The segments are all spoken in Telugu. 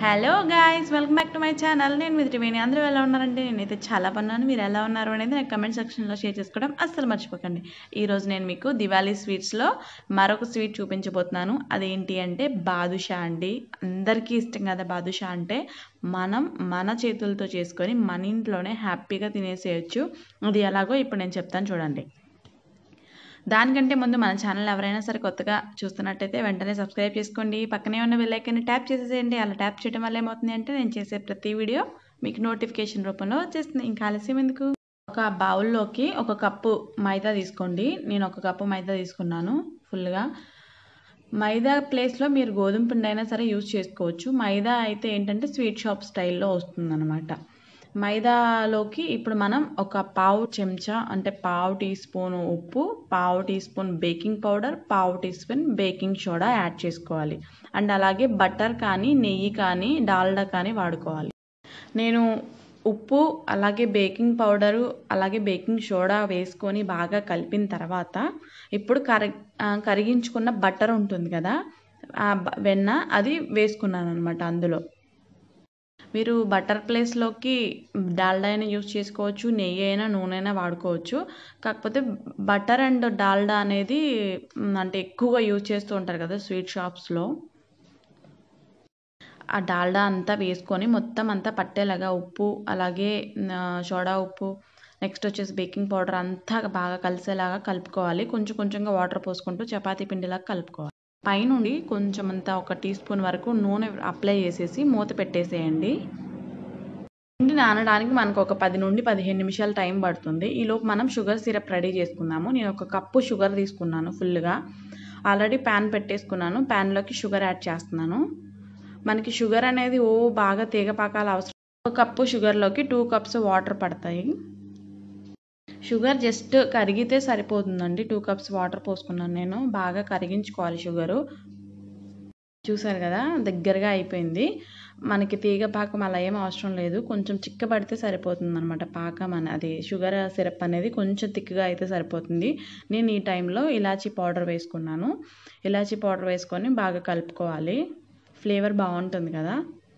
hello guys welcome back to my channel నేను మీ త్రివేణి అందరూ ఎలా ఉన్నారంటే నేనైతే చాలా బాగున్నాను మీరు ఎలా ఉన్నారు అనేది నాకు కమెంట్ సెక్షన్లో షేర్ చేసుకోవడం అస్సలు మర్చిపోకండి ఈరోజు నేను మీకు దివాళీ స్వీట్స్లో మరొక స్వీట్ చూపించబోతున్నాను అదేంటి అంటే బాదుషా అండి అందరికీ ఇష్టం కదా బాదుషా అంటే మనం మన చేతులతో చేసుకొని మన ఇంట్లోనే హ్యాపీగా తినేసేయచ్చు అది ఎలాగో ఇప్పుడు నేను చెప్తాను చూడండి దానికంటే ముందు మన ఛానల్ ఎవరైనా సరే కొత్తగా చూస్తున్నట్టయితే వెంటనే సబ్స్క్రైబ్ చేసుకోండి పక్కనే ఉన్న బెల్లైకన్ని ట్యాప్ చేసేసేయండి అలా ట్యాప్ చేయడం వల్ల ఏమవుతుంది అంటే నేను చేసే ప్రతి వీడియో మీకు నోటిఫికేషన్ రూపంలో వచ్చేస్తుంది ఇంకా ఆలస్యం ఎందుకు ఒక బౌల్లోకి ఒక కప్పు మైదా తీసుకోండి నేను ఒక కప్పు మైదా తీసుకున్నాను ఫుల్గా మైదా ప్లేస్లో మీరు గోధుమ పిండి అయినా సరే యూజ్ చేసుకోవచ్చు మైదా అయితే ఏంటంటే స్వీట్ షాప్ స్టైల్లో వస్తుందన్నమాట మైదాలోకి ఇప్పుడు మనం ఒక పావు చెంచా అంటే పావు టీ స్పూన్ ఉప్పు పావు టీ స్పూన్ బేకింగ్ పౌడర్ పావు teaspoon baking soda add చేసుకోవాలి అండ్ అలాగే బటర్ కానీ నెయ్యి కానీ డాల్డా కానీ వాడుకోవాలి నేను ఉప్పు అలాగే బేకింగ్ పౌడరు అలాగే బేకింగ్ సోడా వేసుకొని బాగా కలిపిన తర్వాత ఇప్పుడు కరి కరిగించుకున్న బటర్ ఉంటుంది కదా ఆ వెన్న అది వేసుకున్నాను అనమాట అందులో మీరు బటర్ ప్లేస్లోకి డాల్డా అయినా యూస్ చేసుకోవచ్చు నెయ్యి అయినా నూనె అయినా వాడుకోవచ్చు కాకపోతే బటర్ అండ్ డాల్డా అనేది అంటే ఎక్కువగా యూజ్ చేస్తూ ఉంటారు కదా స్వీట్ షాప్స్లో ఆ డాల్డా అంతా వేసుకొని మొత్తం అంతా పట్టేలాగా ఉప్పు అలాగే సోడా ఉప్పు నెక్స్ట్ వచ్చేసి బేకింగ్ పౌడర్ అంతా బాగా కలిసేలాగా కలుపుకోవాలి కొంచెం కొంచెంగా వాటర్ పోసుకుంటూ చపాతీ పిండిలాగా కలుపుకోవాలి పైనుండి కొంచెం అంతా ఒక టీ స్పూన్ వరకు నూనె అప్లై చేసేసి మూత పెట్టేసేయండి పిండి నానడానికి మనకు ఒక పది నుండి పదిహేను నిమిషాలు టైం పడుతుంది ఈలోపు మనం షుగర్ సిరప్ రెడీ చేసుకుందాము నేను ఒక కప్పు షుగర్ తీసుకున్నాను ఫుల్గా ఆల్రెడీ ప్యాన్ పెట్టేసుకున్నాను ప్యాన్లోకి షుగర్ యాడ్ చేస్తున్నాను మనకి షుగర్ అనేది ఓ బాగా తీగ పాకాల అవసరం ఒక కప్పు షుగర్లోకి టూ కప్స్ వాటర్ పడతాయి షుగర్ జస్ట్ కరిగితే సరిపోతుందండి టూ కప్స్ వాటర్ పోసుకున్నాను నేను బాగా కరిగించుకోవాలి షుగరు చూసారు కదా దగ్గరగా అయిపోయింది మనకి తీగ పాకం అలా ఏం అవసరం లేదు కొంచెం చిక్కబడితే సరిపోతుంది అనమాట పాకం అని అది షుగర్ సిరప్ అనేది కొంచెం థిక్గా అయితే సరిపోతుంది నేను ఈ టైంలో ఇలాచీ పౌడర్ వేసుకున్నాను ఇలాచీ పౌడర్ వేసుకొని బాగా కలుపుకోవాలి ఫ్లేవర్ బాగుంటుంది కదా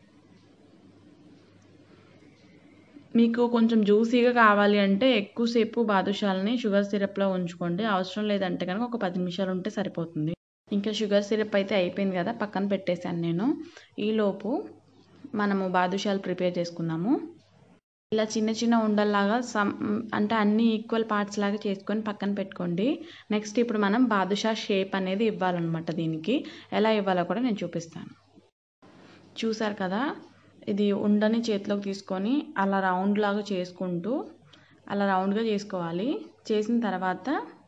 మీకు కొంచెం జ్యూసీగా కావాలి అంటే ఎక్కువసేపు బాదుషాలని షుగర్ సిరప్లో ఉంచుకోండి అవసరం లేదంటే కనుక ఒక పది నిమిషాలు ఉంటే సరిపోతుంది ఇంకా షుగర్ సిరప్ అయితే అయిపోయింది కదా పక్కన పెట్టేశాను నేను ఈలోపు మనము బాదుషాలు ప్రిపేర్ చేసుకుందాము ఇలా చిన్న చిన్న ఉండల్లాగా సమ్ అంటే అన్ని ఈక్వల్ పార్ట్స్ లాగా చేసుకొని పక్కన పెట్టుకోండి నెక్స్ట్ ఇప్పుడు మనం బాదుషా షేప్ అనేది ఇవ్వాలన్నమాట దీనికి ఎలా ఇవ్వాలో కూడా నేను చూపిస్తాను చూసారు కదా ఇది ఉండని చేతిలోకి తీసుకొని అలా రౌండ్ లాగా చేసుకుంటూ అలా రౌండ్గా చేసుకోవాలి చేసిన తర్వాత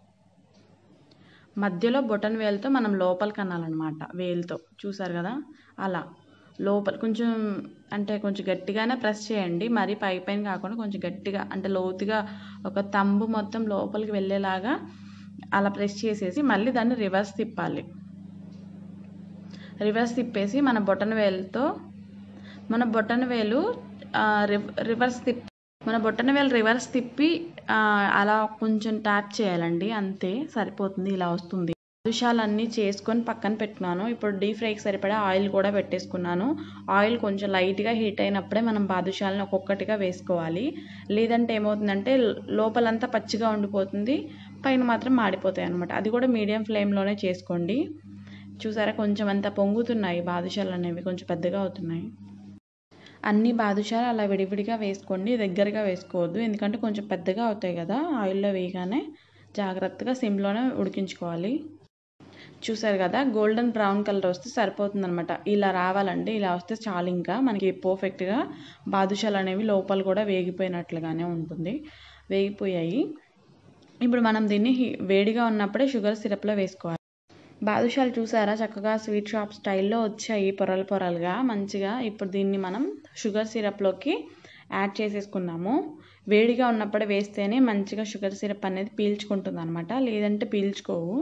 మధ్యలో బొటన్ వేలుతో మనం లోపలికి అనాలన్నమాట వేలుతో చూసారు కదా అలా లోపల కొంచెం అంటే కొంచెం గట్టిగానే ప్రెస్ చేయండి మరీ పై పైన కాకుండా కొంచెం గట్టిగా అంటే లోతుగా ఒక తంబు మొత్తం లోపలికి వెళ్ళేలాగా అలా ప్రెస్ చేసేసి మళ్ళీ దాన్ని రివర్స్ తిప్పాలి రివర్స్ తిప్పేసి మన బొటన వేలుతో మన బొటన వేలు రివర్స్ తిప్పి మన బొట్టన వేలు రివర్స్ తిప్పి అలా కొంచెం ట్యాప్ చేయాలండి అంతే సరిపోతుంది ఇలా వస్తుంది బాదుషాలన్నీ చేసుకొని పక్కన పెట్టుకున్నాను ఇప్పుడు డీప్ ఫ్రైకి సరిపడా ఆయిల్ కూడా పెట్టేసుకున్నాను ఆయిల్ కొంచెం లైట్గా హీట్ అయినప్పుడే మనం బాదుషాలను ఒక్కొక్కటిగా వేసుకోవాలి లేదంటే ఏమవుతుందంటే లోపలంతా పచ్చిగా ఉండిపోతుంది పైన మాత్రం మాడిపోతాయి అనమాట అది కూడా మీడియం ఫ్లేమ్లోనే చేసుకోండి చూసారా కొంచెం అంతా పొంగుతున్నాయి బాదుషాలు అనేవి కొంచెం పెద్దగా అవుతున్నాయి అన్ని బాదుషాలు అలా విడివిడిగా వేసుకోండి దగ్గరగా వేసుకోవద్దు ఎందుకంటే కొంచెం పెద్దగా అవుతాయి కదా ఆయిల్లో వేయగానే జాగ్రత్తగా సిమ్లోనే ఉడికించుకోవాలి చూసారు కదా గోల్డెన్ బ్రౌన్ కలర్ వస్తే సరిపోతుందనమాట ఇలా రావాలండి ఇలా వస్తే చాలు ఇంకా మనకి పర్ఫెక్ట్గా బాదుషాలు అనేవి లోపల కూడా వేగిపోయినట్లుగానే ఉంటుంది వేగిపోయాయి ఇప్పుడు మనం దీన్ని వేడిగా ఉన్నప్పుడే షుగర్ సిరప్లో వేసుకోవాలి బాదుషాలు చూసారా చక్కగా స్వీట్ షాప్ స్టైల్లో వచ్చాయి పొరలు పొరలుగా మంచిగా ఇప్పుడు దీన్ని మనం షుగర్ సిరప్లోకి యాడ్ చేసేసుకున్నాము వేడిగా ఉన్నప్పుడే వేస్తేనే మంచిగా షుగర్ సిరప్ అనేది పీల్చుకుంటుంది అనమాట లేదంటే పీల్చుకోవు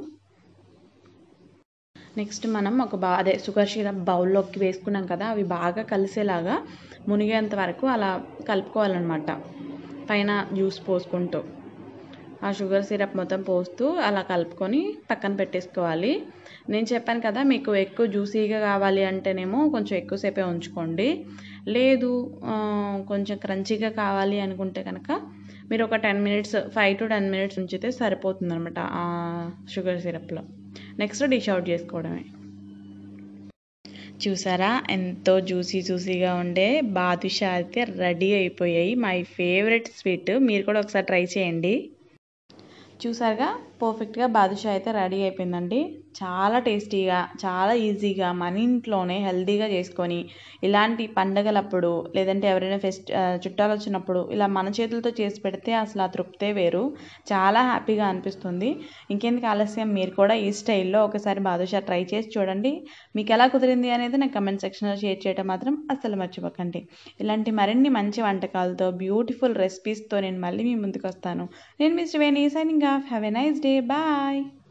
నెక్స్ట్ మనం ఒక బా అదే షుగర్ సిరప్ బౌల్లోకి వేసుకున్నాం కదా అవి బాగా కలిసేలాగా మునిగేంత వరకు అలా కలుపుకోవాలన్నమాట పైన జ్యూస్ పోసుకుంటూ ఆ షుగర్ సిరప్ మొత్తం పోస్తూ అలా కలుపుకొని పక్కన పెట్టేసుకోవాలి నేను చెప్పాను కదా మీకు ఎక్కువ జ్యూసీగా కావాలి అంటేనేమో కొంచెం ఎక్కువసేపే ఉంచుకోండి లేదు ఆ, కొంచెం క్రంచీగా కావాలి అనుకుంటే కనుక మీరు ఒక ten minutes five to ten minutes ఉంచితే సరిపోతుంది అనమాట ఆ షుగర్ సిరప్లో నెక్స్ట్ డిష్ అవుట్ చేసుకోవడమే చూసారా ఎంతో జ్యూసీ జ్యూసీగా ఉండే బాదుషా అయితే రెడీ అయిపోయాయి మై ఫేవరెట్ స్వీట్ మీరు కూడా ఒకసారి ట్రై చేయండి చూసారుగా పర్ఫెక్ట్గా బాదుషా అయితే రెడీ అయిపోయిందండి చాలా టేస్టీగా చాలా ఈజీగా మన ఇంట్లోనే హెల్తీగా చేసుకొని ఇలాంటి పండగలప్పుడు లేదంటే ఎవరైనా ఫెస్ట్ ఆ, చుట్టాలు వచ్చినప్పుడు ఇలా మన చేతులతో చేసి పెడితే అసలు ఆ తృప్తే వేరు చాలా హ్యాపీగా అనిపిస్తుంది ఇంకెందుకు ఆలస్యం మీరు కూడా ఈ స్టైల్లో ఒకసారి బాదుషా ట్రై చేసి చూడండి మీకు ఎలా కుదిరింది అనేది నాకు కమెంట్ సెక్షన్లో షేర్ చేయడం మాత్రం అస్సలు మర్చిపోకండి ఇలాంటి మరిన్ని మంచి వంటకాలతో బ్యూటిఫుల్ రెసిపీస్తో నేను మళ్ళీ మీ ముందుకు వస్తాను నేను mister Veni signing off have a nice day bye